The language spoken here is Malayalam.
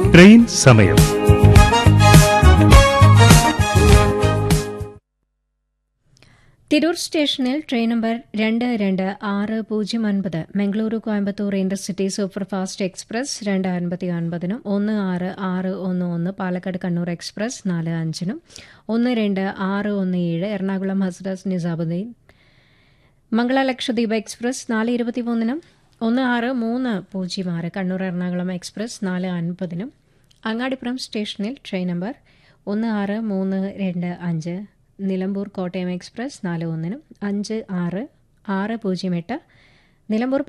ട്രെയിൻ സമയം തിരൂർ സ്റ്റേഷനിൽ ട്രെയിൻ നമ്പർ രണ്ട് രണ്ട് ആറ് പൂജ്യം ഒൻപത് Mangaluru Coimbatore intercity superfast express രണ്ട് അൻപത്തി ഒൻപതിനും ഒന്ന് ആറ് ആറ് ഒന്ന് ഒന്ന് പാലക്കാട് കണ്ണൂർ എക്സ്പ്രസ് നാല് അഞ്ചിനും ഒന്ന് രണ്ട് ആറ് ഒന്ന് ഏഴ് എറണാകുളം ഹസ്രസ് നിസാമുദ്ദീൻ മംഗള ലക്ഷദ്വീപ് എക്സ്പ്രസ് നാല് ഇരുപത്തിമൂന്നിനും ഒന്ന് ആറ് മൂന്ന് പൂജ്യം ആറ് കണ്ണൂർ എറണാകുളം എക്സ്പ്രസ് നാല് അൻപതിനും അങ്ങാടിപ്പുറം സ്റ്റേഷനിൽ ട്രെയിൻ നമ്പർ ഒന്ന് ആറ് മൂന്ന് രണ്ട് അഞ്ച് നിലമ്പൂർ കോട്ടയം എക്സ്പ്രസ് നാല് ഒന്നിനും അഞ്ച് ആറ് ആറ് പൂജ്യം എട്ട് നിലമ്പൂർ